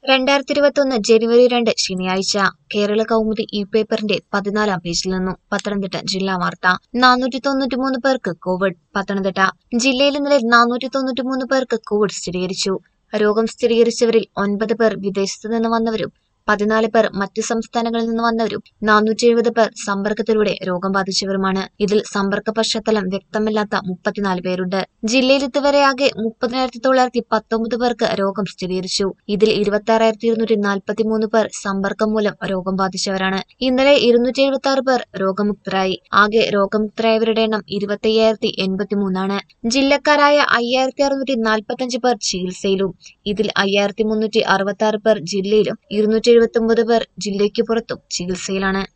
രണ്ടായിരത്തി ഇരുപത്തൊന്ന് ജനുവരി രണ്ട് ശനിയാഴ്ച കേരള കൗമുദി ഇ പേപ്പറിന്റെ പതിനാലാം പേജിൽ നിന്നും പത്തനംതിട്ട ജില്ലാ വാർത്ത നാനൂറ്റി തൊണ്ണൂറ്റിമൂന്ന് പേർക്ക് കോവിഡ് പത്തനംതിട്ട ജില്ലയിൽ ഇന്നലെ നാനൂറ്റി തൊണ്ണൂറ്റിമൂന്ന് പേർക്ക് കോവിഡ് സ്ഥിരീകരിച്ചു രോഗം സ്ഥിരീകരിച്ചവരിൽ ഒൻപത് പേർ വിദേശത്തു നിന്ന് വന്നവരും പതിനാല് പേർ മറ്റ് സംസ്ഥാനങ്ങളിൽ നിന്ന് വന്നവരും നാനൂറ്റി എഴുപത് പേർ സമ്പർക്കത്തിലൂടെ രോഗം ബാധിച്ചവരുമാണ് ഇതിൽ സമ്പർക്ക പശ്ചാത്തലം വ്യക്തമല്ലാത്ത മുപ്പത്തിനാല് പേരുണ്ട് ജില്ലയിൽ ഇതുവരെയാകെ മുപ്പതിനായിരത്തി തൊള്ളായിരത്തി പത്തൊമ്പത് പേർക്ക് രോഗം സ്ഥിരീകരിച്ചു ഇതിൽ ഇരുപത്തി ആറായിരത്തി ഇരുന്നൂറ്റി നാൽപ്പത്തി മൂന്ന് പേർ സമ്പർക്കം മൂലം രോഗം ബാധിച്ചവരാണ് ഇന്നലെ ഇരുന്നൂറ്റി എഴുപത്തി ആറ് പേർ രോഗമുക്തരായി ആകെ രോഗമുക്തരായവരുടെ എണ്ണം ഇരുപത്തി അയ്യായിരത്തി എൺപത്തി മൂന്നാണ് ജില്ലക്കാരായ അയ്യായിരത്തി അറുന്നൂറ്റി നാൽപ്പത്തഞ്ച് പേർ ചികിത്സയിലും ഇതിൽ അയ്യായിരത്തി മുന്നൂറ്റി അറുപത്തി ആറ് പേർ ജില്ലയിലും ഇരുന്നൂറ്റി എഴുപത്തി ഒമ്പത് പേർ ജില്ലയ്ക്ക് പുറത്തും ചികിത്സയിലാണ്